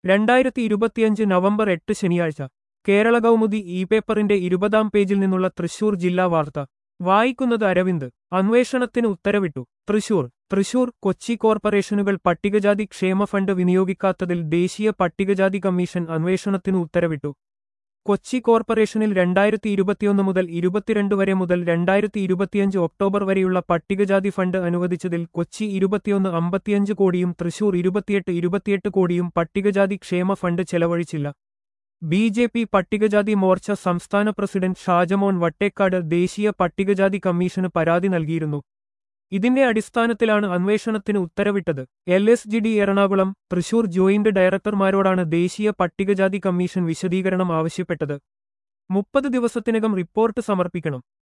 രണ്ടായിരത്തി ഇരുപത്തിയഞ്ച് നവംബർ എട്ട് ശനിയാഴ്ച കേരള കൗമുദി ഇ പേപ്പറിന്റെ ഇരുപതാം പേജിൽ നിന്നുള്ള തൃശൂർ ജില്ലാ വാർത്ത വായിക്കുന്നത് അരവിന്ദ് അന്വേഷണത്തിന് ഉത്തരവിട്ടു തൃശൂർ തൃശൂർ കൊച്ചി കോർപ്പറേഷനുകൾ പട്ടികജാതി ക്ഷേമ ഫണ്ട് വിനിയോഗിക്കാത്തതിൽ ദേശീയ പട്ടികജാതി കമ്മീഷൻ അന്വേഷണത്തിന് ഉത്തരവിട്ടു കൊച്ചി കോർപ്പറേഷനിൽ രണ്ടായിരത്തി ഇരുപത്തിയൊന്ന് മുതൽ ഇരുപത്തിരണ്ട് വരെ മുതൽ രണ്ടായിരത്തി ഇരുപത്തിയഞ്ച് ഒക്ടോബർ വരെയുള്ള പട്ടികജാതി ഫണ്ട് അനുവദിച്ചതിൽ കൊച്ചി ഇരുപത്തിയൊന്ന് അമ്പത്തിയഞ്ച് കോടിയും തൃശൂർ ഇരുപത്തിയെട്ട് ഇരുപത്തിയെട്ട് കോടിയും പട്ടികജാതി ക്ഷേമ ഫണ്ട് ചെലവഴിച്ചില്ല ബി ജെ പി പട്ടികജാതി മോർച്ച സംസ്ഥാന പ്രസിഡന്റ് ഷാജമോൻ വട്ടേക്കാട് ദേശീയ പട്ടികജാതി കമ്മീഷന് പരാതി നൽകിയിരുന്നു ഇതിന്റെ അടിസ്ഥാനത്തിലാണ് അന്വേഷണത്തിന് ഉത്തരവിട്ടത് L S G D Ernakulam Thrissur joint ഡയറക്ടർമാരോടാണ് ദേശീയ പട്ടികജാതി കമ്മീഷൻ വിശദീകരണം ആവശ്യപ്പെട്ടത് മുപ്പത് ദിവസത്തിനകം റിപ്പോർട്ട് സമർപ്പിക്കണം